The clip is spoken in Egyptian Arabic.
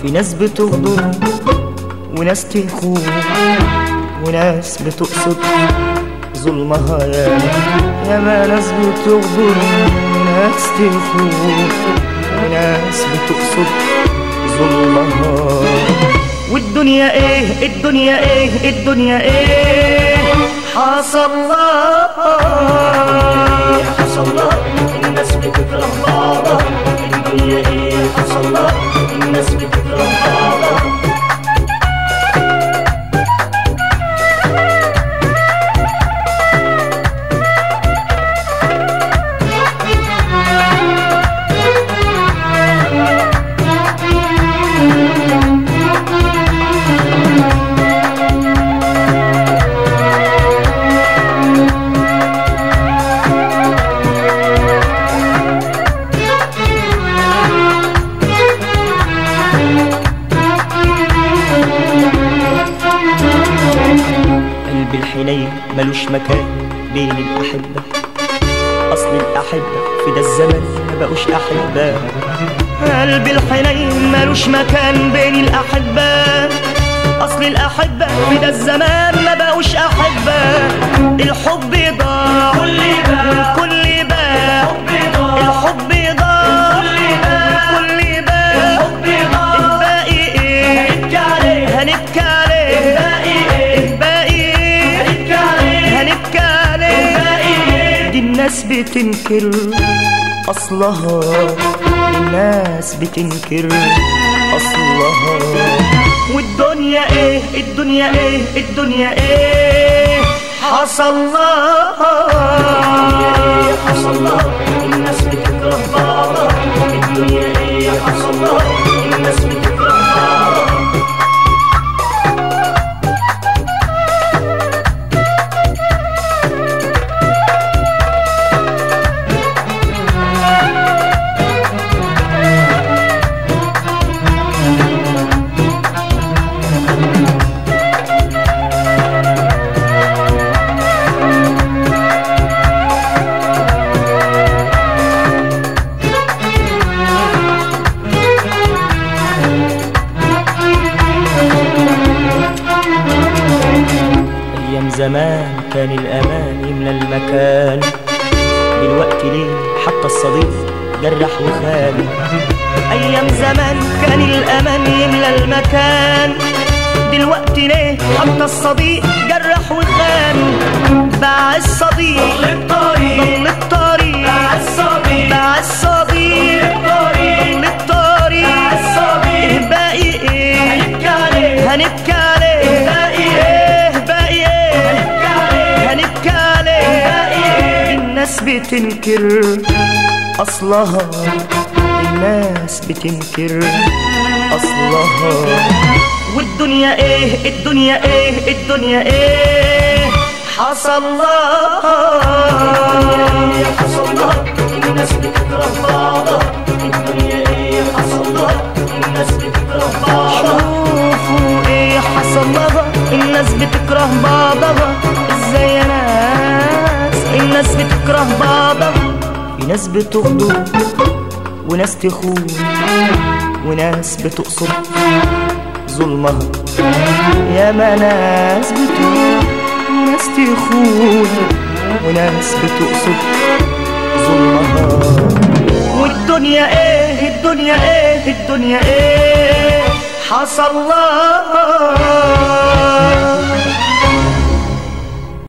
في ناس بتغدر وناس تخون وناس بتقصد ظلمها يا يا ما ناس بتغدر وناس تخون وناس بتقصد ظلمها والدنيا ايه الدنيا ايه الدنيا ايه حصل لها حصل لها الناس بتكره بعضها الدنيا ايه حصل لها الناس بتكره بعضها قلب الحنين ملوش مكان بين الأحبة أصل الأحبة في ده الزمن ما بقوش أحبة قلب الحنين ملوش مكان بين الأحبة أصل الأحبة في ده الزمان ما بقوش أحبة الحب ضاع كل بقى والكل باع الحب ضاع الحب ضاع الكل باع والكل باع الحب ضاع الباقي إيه هنبكي عليه هنبكي عليه الباقي ايه الباقي إيه هنبكي عليه هنبكي عليه الباقي ايه دي الناس بتنكر أصلها الناس بتنكر أصلها والدنيا إيه الدنيا إيه الدنيا إيه حصل لها ايه حصل لها الناس بتكره بعضها الدنيا ايه حصل لها الناس بتكره بعضها أيام زمان كان الأمان يملى المكان دلوقتي ليه حتى الصديق جرح وخان أيام زمان كان الأمان يملى المكان دلوقتي ليه حتى الصديق جرح وخان باع الصديق ضل الطريق ضل الطريق مع الصبي باع الصديق الطريق ضل الطريق مع الصبي باقي ايه هنبكي عليه هنبكي عليه باقي ايه باقي ايه هنبكي عليه هنبكي عليه باقي الناس بتنكر أصلها الناس بتنكر أصلها والدنيا إيه الدنيا إيه الدنيا إيه حصل لها ايه حصل لها الناس بتكره بعضها الدنيا ايه حصل لها الناس بتكره بعضها شوفوا إيه حصل لها الناس بتكره بعضها إزاي يا ناس الناس بتكره بعضها في ناس بتغدر وناس تخون وناس بتقصد ظلمها يا ما ناس بتغدر وناس تخون وناس بتقصد ظلمها والدنيا ايه الدنيا ايه الدنيا ايه حصل لها